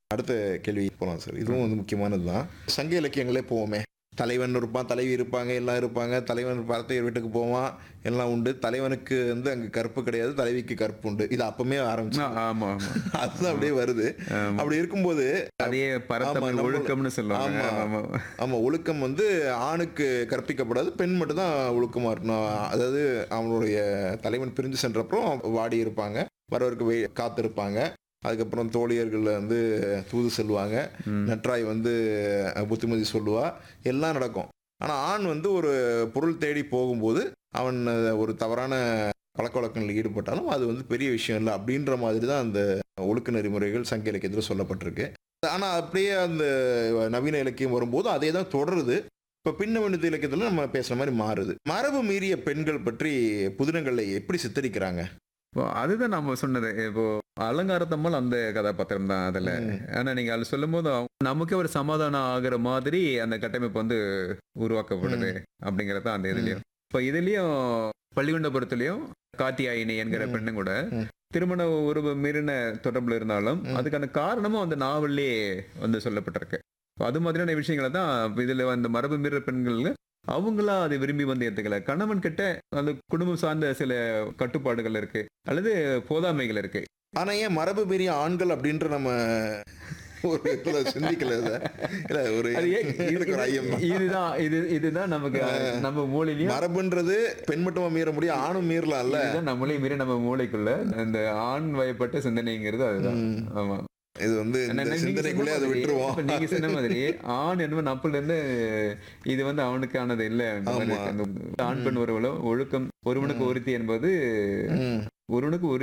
அடுத்த கேள்வி போகலாம் சார் இதுவும் வந்து முக்கியமானது தான் சங்க இலக்கியங்களே போவோமே தலைவன் இருப்பான் தலைவி இருப்பாங்க எல்லாம் இருப்பாங்க தலைவன் பரத்தையர் வீட்டுக்கு போவான் எல்லாம் உண்டு தலைவனுக்கு வந்து அங்கே கற்பு கிடையாது தலைவிக்கு கற்பு உண்டு இது அப்பமே ஆரம்பிச்சு ஆ, ஆமா ஆமா அதுதான் அப்படியே வருது ஆமா. அப்படி இருக்கும்போது அதே பரத்தமிழ் நம்ம- ஒழுக்கம்னு சொல்லுவாங்க ஆமா. ஆமா, ஆமா. ஆமா ஒழுக்கம் வந்து ஆணுக்கு கற்பிக்கப்படாது பெண் மட்டும் தான் ஒழுக்கமா இருக்கணும் அதாவது அவனுடைய தலைவன் பிரிஞ்சு சென்றப்புறம் வாடி இருப்பாங்க வரவருக்கு வெய் காத்திருப்பாங்க அதுக்கப்புறம் தோழியர்கள் வந்து தூது செல்வாங்க ம். நற்றாய் வந்து அஹ், புத்திமதி சொல்லுவா எல்லாம் நடக்கும் ஆனா ஆண் வந்து ஒரு பொருள் தேடி போகும்போது அவன் அஹ், ஒரு தவறான பழக்க வழக்கங்களில் ஈடுபட்டாலும் அது வந்து பெரிய விஷயம் இல்லை அப்படின்ற மாதிரி தான் அந்த ஒழுக்க நெறிமுறைகள் சங்க இலக்கியத்தில் சொல்லப்பட்டிருக்கு ஆனா அப்படியே அந்த நவீன இலக்கியம் வரும்போது அதே தான் தொடருது இப்போ பின்னவனித இலக்கியத்தில் நம்ம பேசுற மாதிரி மாறுது மரபு மீறிய பெண்கள் பற்றி புதினங்களை எப்படி சித்தரிக்கிறாங்க இப்போ அதுதான் நம்ம சொன்னது இப்போ அலங்காரத்தம்மல் அந்த கதாபாத்திரம் தான் அதுல ம். ஆனா நீங்க அது சொல்லும் போது நமக்கே ஒரு சமாதானம் ஆகுற மாதிரி அந்த கட்டமைப்பு வந்து உருவாக்கப்படுது அப்படிங்கறது தான் அந்த இதுலயும் இப்போ இதுலயும் பள்ளிகுண்டபுரத்துலயும் காத்தியாயினி என்கிற ம். பெண்ணு கூட ம். திருமண உறவு மீறின தொடர்புல இருந்தாலும் ம். அதுக்கான காரணமும் அந்த நாவல்லே வந்து சொல்லப்பட்டிருக்கு இப்போ அது மாதிரியான விஷயங்களை தான் இதுல அந்த மரபு மீற பெண்கள் அவங்களா அதை விரும்பி வந்து ஏத்துக்கல கணவன் கிட்ட அந்த குடும்பம் சார்ந்த சில கட்டுப்பாடுகள் இருக்கு அல்லது போதாமைகள் இருக்கு ஆனா ஏன் மரபு மீறிய ஆண்கள் அப்படின்ற நம்ம ஒரு இதுல சிந்திக்கல இத. இல்ல ஒரு அது ஏன் இது- எனக்கு ஒரு ஐயம் தான். இதுதான் இது இதுதான் நமக்கு நம்ம மூளையிலயும் மரபுன்றது பெண் மட்டுமா மீற முடியும் ஆணும் மீறலாம்ல இதுதான் நம்மளே மீறி நம்ம மூளைக்குள்ள இந்த ஆண் வயப்பட்ட சிந்தனைங்கிறது அதுதான் ம். ஆமா இது வந்து இந்த ஆனா நீங்க சிந்தனைக்குள்ளே சொன்ன அதை மாதிரி- விட்டுருவோம் இப்ப நீங்க சொன்ன மாதிரி ஆண் என்பது அப்பல இருந்து இது வந்து அவனுக்கானது இல்ல இந்த மாதிரி ஆமா. அந்த ஆண் பெண் உறவுல ஒழுக்கம் ஒருவனுக்கு ஒருத்தி என்பது ம். ஒருவனுக்கு ஒரு